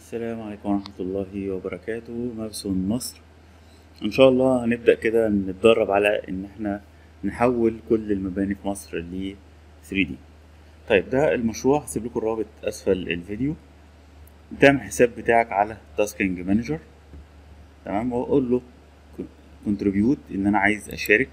السلام عليكم ورحمة الله وبركاته مابسون مصر إن شاء الله هنبدأ كده نتدرب على إن إحنا نحول كل المباني في مصر ل 3D طيب ده المشروع هسيب لكم الرابط أسفل الفيديو تعمل حساب بتاعك على تاسكينج مانجر تمام وأقول له كونتريبيوت إن أنا عايز أشارك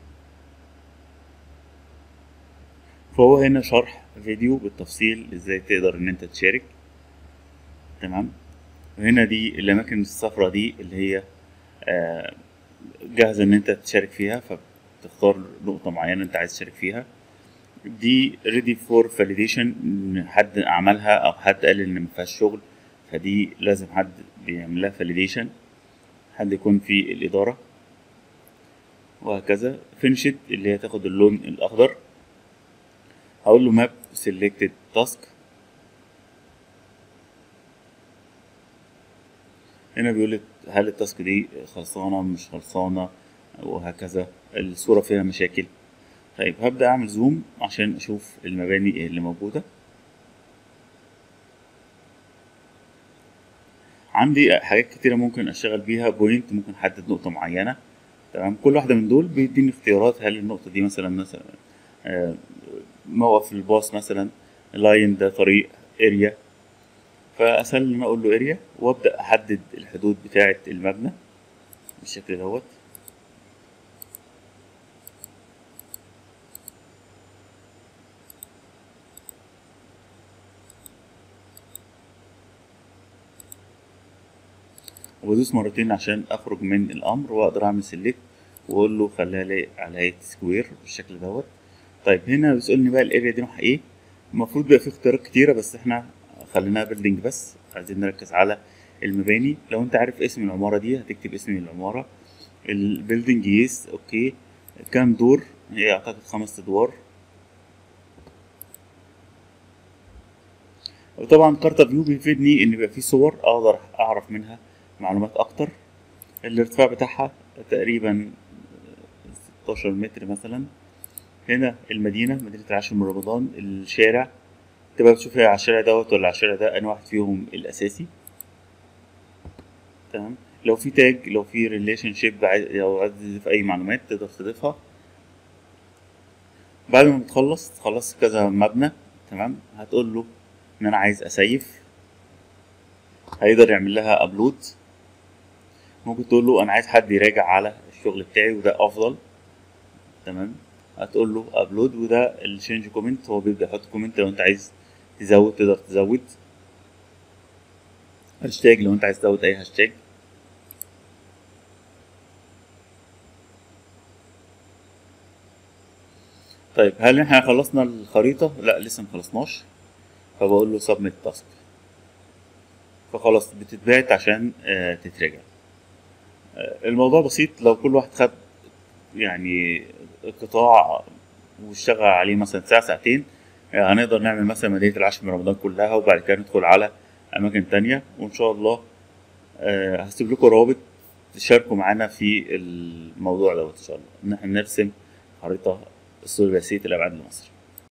فهو هنا شرح فيديو بالتفصيل ازاي تقدر ان انت تشارك تمام وهنا دي الاماكن الصفراء دي اللي هي آه، جاهزه ان انت تشارك فيها فبتختار نقطه معينه انت عايز تشارك فيها دي ريدي فور فاليديشن حد عملها او حد قال ان ما فيهاش شغل فدي لازم حد بيعمل لها فاليديشن حد يكون في الاداره وهكذا فينشت اللي هي تاخد اللون الاخضر هقول له ماب سيلكتد تاسك هنا بيقول لك هل التاسك دي خلصانة مش خلصانة وهكذا الصورة فيها مشاكل طيب هبدأ أعمل زوم عشان أشوف المباني اللي موجودة عندي حاجات كتيرة ممكن أشتغل بيها بوينت ممكن أحدد نقطة معينة تمام كل واحدة من دول بيديني اختيارات هل النقطة دي مثلا مثلا آه، موقف الباص مثلا لاين ده طريق اريا فاسهل ان انا اقول له اريا وابدا احدد الحدود بتاعه المبنى بالشكل دوت وبدوس مرتين عشان اخرج من الامر واقدر اعمل سيلكت واقول له خليها لي على هيئه سكوير بالشكل دوت طيب هنا بيسألني بقى الاريا دي نوعها ايه المفروض بقى في اختيارات كتيرة بس احنا خليناها بيلدينج بس عايزين نركز على المباني لو انت عارف اسم العمارة دي هتكتب اسم العمارة البيلدينج يس اوكي كام دور هي اعتقد خمس ادوار وطبعا كارتا فيو بيفيدني ان يبقى في صور اقدر اعرف منها معلومات اكتر الارتفاع بتاعها تقريبا 16 متر مثلا هنا المدينة مدينة العاشر من رمضان الشارع تبقى بتشوف هي على الشارع دوت ولا على الشارع ده أنا واحد فيهم الأساسي تمام لو في تاج لو في ريليشن شيب لو عايز تضيف أي معلومات تقدر تضيفها بعد ما بتخلص تخلص كذا مبنى تمام هتقول له إن أنا عايز أسيف هيقدر يعمل لها أبلود ممكن تقول له أنا عايز حد يراجع على الشغل بتاعي وده أفضل تمام هتقول له ابلود وده الشينج كومنت هو بيبدا يحط كومنت لو انت عايز تزود تقدر تزود هاشتاج لو انت عايز تزود اي هاشتاج طيب هل احنا خلصنا الخريطة؟ لا لسه مخلصناش فبقول له سبميت تاسك فخلاص بتتبعت عشان آه تتراجع آه الموضوع بسيط لو كل واحد خد يعني قطاع واشتغل عليه مثلا ساعة ساعتين هنقدر نعمل مثلا مدينة العاشر من رمضان كلها وبعد كده ندخل على أماكن تانية وإن شاء الله هسيب لكم رابط تشاركوا معانا في الموضوع دوت إن شاء الله إن احنا نرسم خريطة الثلاثية الأبعاد لمصر